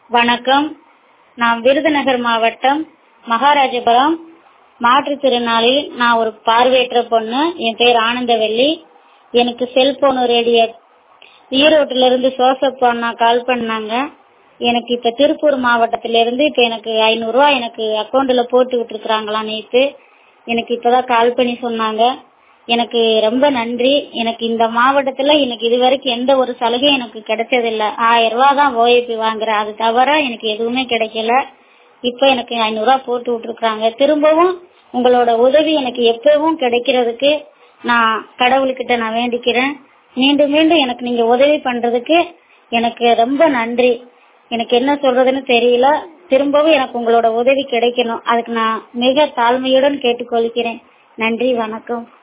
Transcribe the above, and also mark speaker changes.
Speaker 1: வணக்கம் நான் விருதுநகர் மாவட்டம் மகாராஜபுரம் மாற்றுத்திறனாளி நான் ஒரு பார்வையற்ற பொண்ணு என் பேர் ஆனந்தவல்லி எனக்கு செல்போன் ரேடியோ ஈரோட்டுல இருந்து சோசப் அண்ணா கால் பண்ணாங்க எனக்கு இப்ப திருப்பூர் மாவட்டத்தில இருந்து இப்ப எனக்கு ஐநூறு ரூபாய் எனக்கு அக்கௌண்ட்ல போட்டு விட்டுருக்காங்களாம் நேத்து எனக்கு இப்பதான் கால் பண்ணி சொன்னாங்க எனக்கு ரொம்ப நன்றி எனக்கு இந்த மாவட்டத்துல எனக்கு இது வரைக்கும் எந்த ஒரு சலுகையும் எனக்கு கிடைச்சதில்ல ஆயிரம் ரூபாய் தான் ஓஏபி வாங்குறேன் அது தவிர எனக்கு எதுவுமே கிடைக்கல இப்ப எனக்கு ஐநூறு ரூபாய் போட்டு விட்டுருக்காங்க திரும்பவும் உங்களோட உதவி எனக்கு எப்பவும் கிடைக்கிறதுக்கு நான் கடவுள்கிட்ட நான் வேண்டிக்கிறேன் மீண்டும் மீண்டும் எனக்கு நீங்க உதவி பண்றதுக்கு எனக்கு ரொம்ப நன்றி எனக்கு என்ன சொல்றதுன்னு தெரியல திரும்பவும் எனக்கு உங்களோட உதவி கிடைக்கணும் அதுக்கு நான் மிக தாழ்மையுடன் கேட்டுக்கொள்கிறேன் நன்றி வணக்கம்